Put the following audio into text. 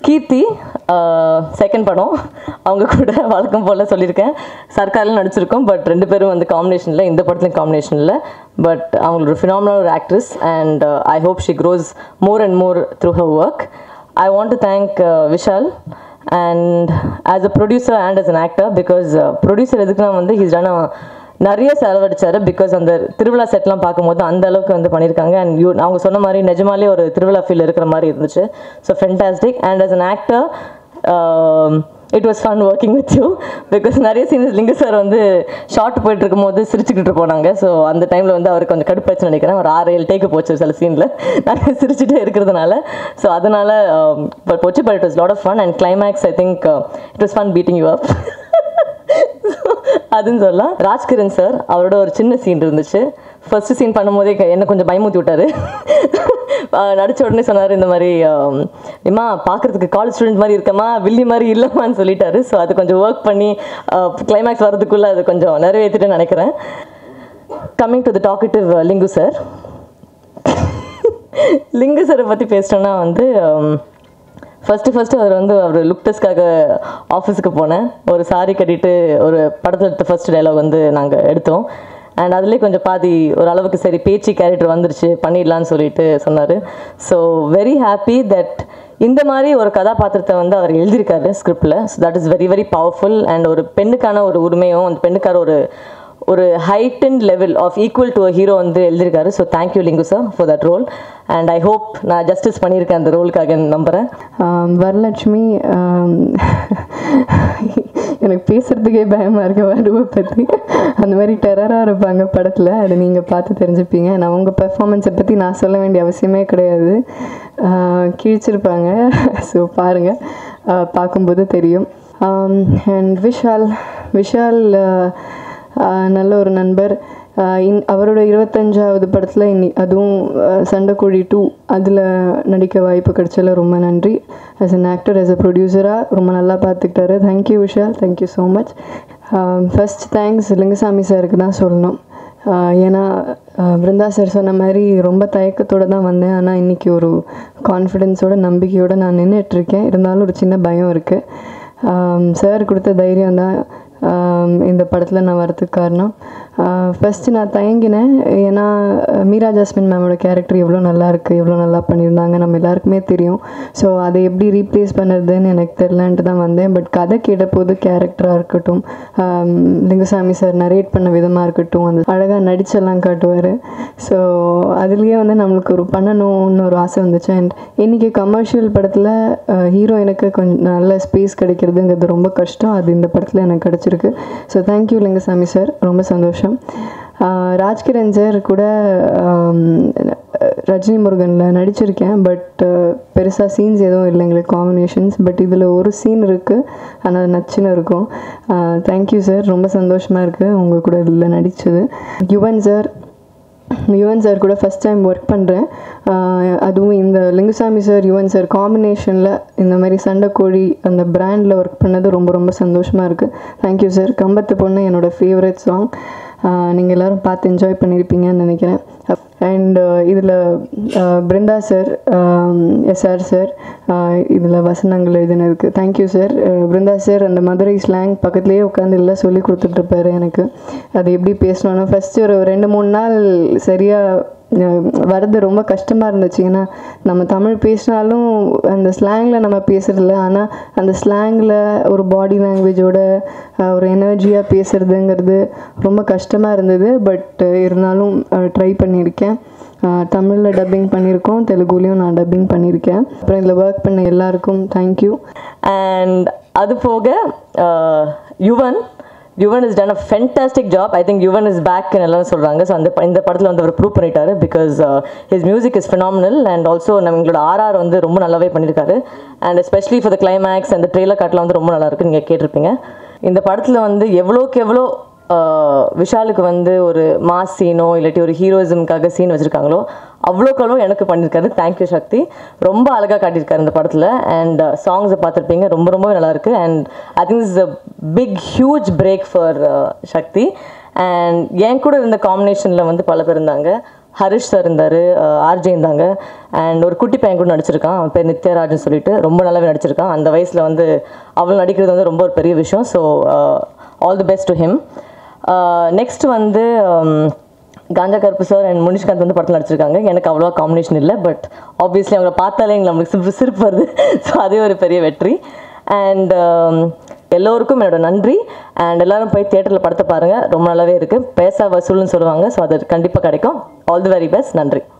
கீர்த்தி second படம் அவங்க கூட வழக்கம் போல் சொல்லியிருக்கேன் சர்க்காரில் நடிச்சிருக்கோம் பட் ரெண்டு பேரும் வந்து காம்பினேஷனில் இந்த படத்துலையும் காம்பினேஷனில் பட் அவங்களோட ஃபினாமினல் ஒரு actress and I hope she grows more and more through her work I want to thank Vishal and as a producer and as an actor because producer எதுக்குன்னா வந்து ஹீஸ் டன் நிறைய செலவழிச்சாரு பிகாஸ் அந்த திருவிழா செட்லாம் பார்க்கும்போது அந்த அளவுக்கு வந்து பண்ணியிருக்காங்க அண்ட் யூ அவங்க சொன்ன மாதிரி நிஜமாலே ஒரு திருவிழா ஃபீல் இருக்கிற மாதிரி இருந்துச்சு so fantastic and as an actor it was fun working with you because நிறைய சீன்ஸ் லிங்க சார் வந்து ஷார்ட் போயிட்டு இருக்கும்போது சிரிச்சுக்கிட்டு போனாங்க ஸோ அந்த டைமில் வந்து அவருக்கு கொஞ்சம் கடுப்பாச்சு நினைக்கிறேன் ஒரு ஆறு ஏழு டேக்கு போச்சு சில சீனில் நிறைய சிரிச்சுட்டே இருக்கிறதுனால ஸோ அதனால பட் போச்சு but it was lot of fun and climax I think it was fun beating you up அதுன்னு சொல்லலாம் ராஜ்கிரண் சார் அவரோட ஒரு சின்ன சீன் இருந்துச்சு ஃபர்ஸ்ட் சீன் பண்ணும்போதே க- என்ன கொஞ்சம் பயமுத்தி விட்டாரு அஹ் நடிச்ச உடனே சொன்னார் இந்த மாதிரி இம்மா பார்க்கறதுக்கு காலேஜ் ஸ்டூடெண்ட் மாதிரி இருக்கமா வில்லி மாதிரி இல்லைம்மான்னு சொல்லிட்டாரு ஸோ அது கொஞ்சம் ஒர்க் பண்ணி கிளைமேக்ஸ் வர்றதுக்குள்ளே அது கொஞ்சம் நிறைவேற்றிட்டு நினைக்கிறேன் coming to the talkative Lingu sir Lingu சாரை பற்றி பேசிட்டோன்னா வந்து ஃபஸ்ட்டு ஃபஸ்ட்டு அவர் வந்து அவர் லுக் டெஸ்ட்காக ஆஃபீஸுக்கு போனேன் ஒரு சாரி கட்டிட்டு ஒரு படத்தில் எடுத்த ஃபர்ஸ்ட் டைலாக் வந்து நாங்கள் எடுத்தோம் அண்ட் அதுலேயே கொஞ்சம் பாதி ஒரு அளவுக்கு சரி பேச்சு கேரக்டர் வந்துருச்சு பண்ணிடலான்னு சொல்லிட்டு சொன்னார் ஸோ வெரி ஹாப்பி தட் இந்த மாதிரி ஒரு கதாபாத்திரத்தை வந்து அவர் எழுதியிருக்காரு ஸ்கிரிப்டில் so that is very very powerful and ஒரு பெண்ணுக்கான ஒரு உரிமையும் அந்த பெண்ணுக்கான ஒரு ஒரு heighten level of equal to a hero வந்து எழுதியிருக்காரு so thank you Lingu sir for that role and I hope நான் ஜஸ்டிஸ் பண்ணியிருக்கேன் அந்த ரோலுக்காக நம்புகிறேன் ஆம், வரலட்சுமி ஆம், எனக்கு பேசுறதுக்கே பயமாக இருக்கு வருவை பற்றி அந்த மாதிரி டெரராக இருப்பாங்க படத்தில் அதை நீங்கள் பார்த்து தெரிஞ்சுப்பீங்க நான் உங்கள் பெர்ஃபார்மன்ஸை பற்றி நான் சொல்ல வேண்டிய அவசியமே கிடையாது ஆ, கிழிச்சிருப்பாங்க ஸோ பாருங்கள் ஆ, பார்க்கும்போது தெரியும் அண்ட் விஷால் விஷால் ஆ, ஆ, நல்ல ஒரு நண்பர் ஆ, இன் அவரோட இருபத்தஞ்சாவது படத்தில் இன்னி அதுவும் ஆ, சண்டைக்கோழி டூ அதில் நடிக்க வாய்ப்பு கிடைச்சல ரொம்ப நன்றி as an actor as a ப்ரொடியூசராக ரொம்ப நல்லா பார்த்துக்கிட்டாரு thank you Vishal thank you so much first thanks Lingusamy சாருக்கு தான் சொல்லணும் ஆ, ஏன்னா ஆ, பிருந்தா சார் சொன்ன மாதிரி ரொம்ப தயக்கத்தோடு தான் வந்தேன் ஆனால் இன்றைக்கி ஒரு கான்ஃபிடென்ஸோட நம்பிக்கையோடு நான் நின்றுட்டுருக்கேன் இருந்தாலும் ஒரு சின்ன பயம் இருக்குது சார் கொடுத்த தைரியம் தான் ஆம், இந்த படத்தில் நான் வரதுக்கு காரணம் ஃபஸ்ட்டு நான் தயங்கினேன் ஏன்னா அஹ், மீரா ஜாஸ்மின் மேமோட கேரக்டர் எவ்வளோ நல்லா இருக்குது எவ்வளோ நல்லா பண்ணியிருந்தாங்க நம்ம எல்லாருக்குமே தெரியும் ஸோ அதை எப்படி ரீப்ளேஸ் பண்ணுறதுன்னு எனக்கு தெரிலன்ட்டு தான் வந்தேன் பட் கதை கேட்டபோது கேரக்டராக இருக்கட்டும் ஆம், லிங்குசாமி சார் நரேட் பண்ண விதமாக இருக்கட்டும் அந்த அழகாக நடிச்செல்லாம் காட்டுவார் ஸோ அதுலேயே வந்து நம்மளுக்கு ஒரு பண்ணணும்னு ஒரு ஆசை வந்துச்சு அண்ட் இன்றைக்கி கமர்ஷியல் படத்தில் ஹீரோயினுக்கு கொஞ்சம் நல்ல ஸ்பேஸ் கிடைக்கிறதுங்கிறது ரொம்ப கஷ்டம் அது இந்த படத்தில் எனக்கு கிடச்சிருக்கு ஸோ தேங்க்யூ லிங்கசாமி சார் ரொம்ப சந்தோஷம் ஆஹ் ராஜ்கிரண் சார் கூட ஆம், ரஜினி முருகனில் நடிச்சிருக்கேன் பட் பெருசாக சீன்ஸ் எதுவும் இல்லை எங்களுக்கு காம்பினேஷன்ஸ் பட் இதில் ஒரு சீன் இருக்குது ஆனால் நச்சுன்னு இருக்கும் தேங்க்யூ சார் ரொம்ப சந்தோஷமாக இருக்குது உங்கள் கூட இதில் நடித்தது யுவன் சார் யுவன் சார் கூட ஃபஸ்ட் டைம் ஒர்க் பண்ணுறேன் அதுவும் இந்த லிங்குசாமி சார் யுவன் சார் காம்பினேஷனில் இந்த மாதிரி சண்டைக்கோழி அந்த பிராண்டில் ஒர்க் பண்ணது ரொம்ப ரொம்ப சந்தோஷமாக இருக்குது தேங்க்யூ சார் கம்பத்து பொண்ணு என்னோடய ஃபேவரட் சாங் நீங்கள் எல்லோரும் பார்த்து என்ஜாய் பண்ணியிருப்பீங்கன்னு நினைக்கிறேன் அண்ட் இதில் பிருந்தா சார் எஸ்ஆர் சார் இதில் வசனங்கள் எழுதினதுக்கு தேங்க்யூ சார் பிருந்தா சார் அந்த மதுரை ஸ்லாங் பக்கத்துலேயே உட்காந்து எல்லாம் சொல்லி கொடுத்துட்ருப்பாரு எனக்கு அது எப்படி பேசணும்னு ஃபஸ்ட்டு ஒரு ரெண்டு மூணு நாள் சரியாக வரது ரொம்ப கஷ்டமாக இருந்துச்சு ஏன்னா நம்ம தமிழ் பேசினாலும் அந்த ஸ்லாங்கில் நம்ம பேசுறதில்ல ஆனால் அந்த ஸ்லாங்கில் ஒரு பாடி லாங்குவேஜோட ஒரு எனர்ஜியாக பேசுகிறதுங்கிறது ரொம்ப கஷ்டமாக இருந்தது பட் இருந்தாலும் ட்ரை பண்ணியிருக்கேன் தமிழில் டப்பிங் பண்ணியிருக்கோம் தெலுங்குலேயும் நான் டப்பிங் பண்ணியிருக்கேன் அப்புறம் இதில் ஒர்க் பண்ண எல்லாருக்கும் தேங்க்யூ அண்ட் அது போக uh, Yuvan Yuvan is done a fantastic job I think Yuvan is back எல்லாரும் சொல்கிறாங்க ஸோ அந்த ப- இந்த படத்தில் வந்து அவர் ப்ரூவ் பண்ணிட்டாரு because his music is phenomenal and also நம்ம எங்களோட ஆர்ஆர் வந்து ரொம்ப நல்லாவே பண்ணியிருக்காரு and especially for the climax அந்த ட்ரெயிலர் காட்டில் வந்து ரொம்ப நல்லா இருக்கு நீங்கள் கேட்டிருப்பீங்க இந்த படத்தில் வந்து எவ்வளோக்கு எவ்வளோ ஆஹ் விஷாலுக்கு வந்து ஒரு மாஸ் சீனோ இல்லாட்டி ஒரு ஹீரோயிசம்காக சீன் வச்சுருக்காங்களோ அவ்வளோக்கு அவ்வளோ எனக்கு பண்ணியிருக்காரு தேங்க்யூ சக்தி ரொம்ப அழகாக காட்டியிருக்காரு இந்த படத்தில் அண்ட் சாங்ஸை பார்த்துருப்பீங்க ரொம்ப ரொம்பவே நல்லா இருக்கு and I think is a big huge break for Shakti and என் கூட இருந்த காம்பினேஷனில் வந்து பல பேர் இருந்தாங்க ஹரிஷ் சார் இருந்தார் ஆர்ஜே இருந்தாங்க அண்ட் ஒரு குட்டி பையன் கூட நடிச்சிருக்கான் அவன் பேர் நித்யராஜன் சொல்லிட்டு ரொம்ப நல்லாவே நடிச்சிருக்கான் அந்த வயசில் வந்து அவள் நடிக்கிறது வந்து ரொம்ப ஒரு பெரிய விஷயம் so all the best to him next வந்து um, Ganja Karuppu sir and Munishkanth வந்து படத்தில் நடிச்சிருக்காங்க எனக்கு அவ்வளோவா காம்பினேஷன் இல்லை பட் ஆப்வியஸ்லி அவங்கள பார்த்தாலே எங்களுக்கு நம்மளுக்கு சிரிப்பு சிரிப்பு வருது ஸோ அதே ஒரு பெரிய வெற்றி அண்ட் எல்லோருக்கும் என்னோட நன்றி அண்ட் எல்லாரும் போய் தியேட்டரில் படத்தை பாருங்கள் ரொம்ப நல்லாவே இருக்குது பேசா வசூல்னு சொல்லுவாங்க ஸோ அது கண்டிப்பாக கிடைக்கும் ஆல் தி வெரி பெஸ்ட் நன்றி